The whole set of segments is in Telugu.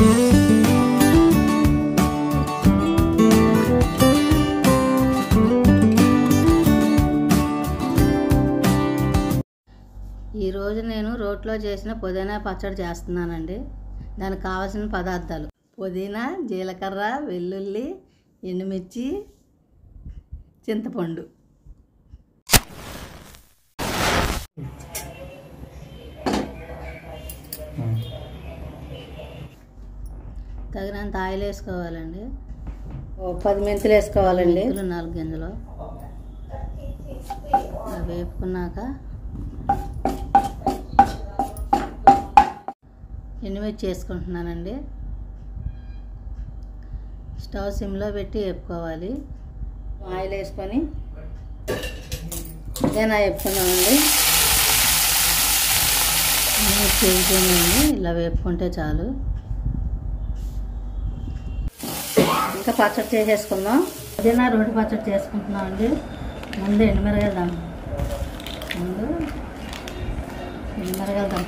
ఈరోజు నేను రోట్లో చేసిన పుదీనా పచ్చడి చేస్తున్నానండి దానికి కావాల్సిన పదార్థాలు పుదీనా జీలకర్ర వెల్లుల్లి ఎండుమిర్చి చింతపండు తగినంత ఆయిల్ వేసుకోవాలండి ఓ పది మెంతులు వేసుకోవాలండి మెంతులు నాలుగు గింజలు అవి వేపుకున్నాక ఎండుమిర్చి వేసుకుంటున్నానండి స్టవ్ సిమ్లో పెట్టి వేపుకోవాలి ఆయిల్ వేసుకొని పుదీనా వేపుకున్నామండి ఎండుమిర్చి వేగిపోయిందండి ఇలా వేపుకుంటే చాలు ఇంకా పచ్చడి చేసేసుకుందాం పుదీనా రోటి పచ్చడి చేసుకుంటున్నామండి ముందు ఎండుమిరగాయలు దంప ముందు ఎండుమిరగాయలు దంప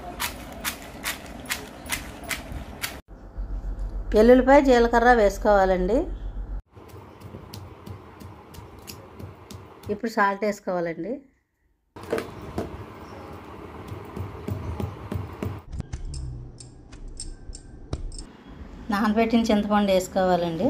వెల్లుల్లిపాయ జీలకర్ర వేసుకోవాలండి ఇప్పుడు సాల్ట్ వేసుకోవాలండి నానబెట్టిన చింతపండు వేసుకోవాలండి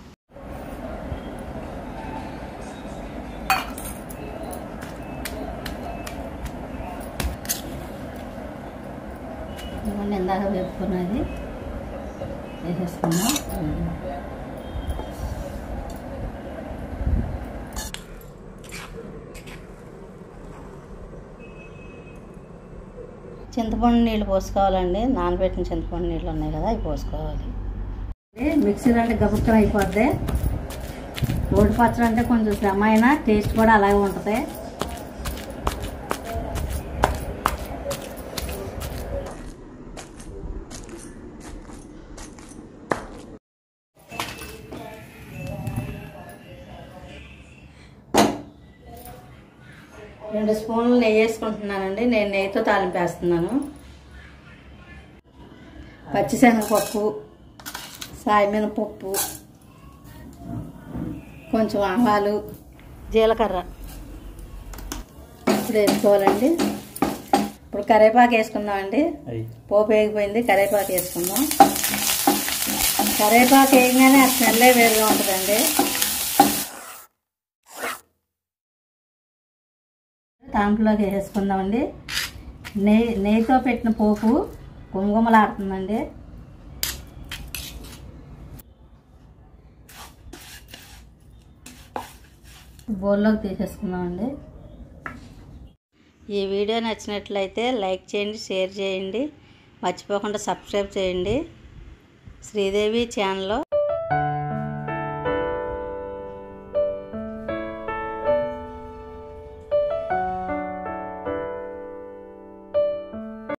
ఇవన్నీ ఇందాక వేపుకున్నది వేసేసుకుందాం చింతపండు నీళ్ళు పోసుకోవాలండి నానబెట్టిన చింతపండు నీళ్ళు ఉన్నాయి కదా అవి పోసుకోవాలి మిక్సీ అంటే గబుక్కన అయిపోద్ది రోడ్డు పచ్చడి అంటే కొంచెం శ్రమ అయినా టేస్ట్ కూడా అలాగే ఉంటుంది రెండు స్పూన్లు నెయ్యి వేసుకుంటున్నానండి నేను నెయ్యితో తాలింపు వేస్తున్నాను పచ్చిశనగపప్పు సాయమినపప్పు కొంచెం ఆవాలు జీలకర్ర ఇప్పుడు వేసుకోవాలండి ఇప్పుడు కరివేపాకు వేసుకుందామండి పోపు వేగిపోయింది కరివేపాకు వేసుకుందాం కరివేపాకు వేయగానే ఆ స్మెల్లే వేరుగా ఉంటుందండి తాంపులోకి వేసుకుందామండి నెయ్యి నెయ్యితో పెట్టిన పోపు కుంకుమలాడుతుందండి బౌల్లోకి తీసేసుకుందామండి ఈ వీడియో నచ్చినట్లయితే లైక్ చేయండి షేర్ చేయండి మర్చిపోకుండా సబ్స్క్రైబ్ చేయండి శ్రీదేవి ఛానల్లో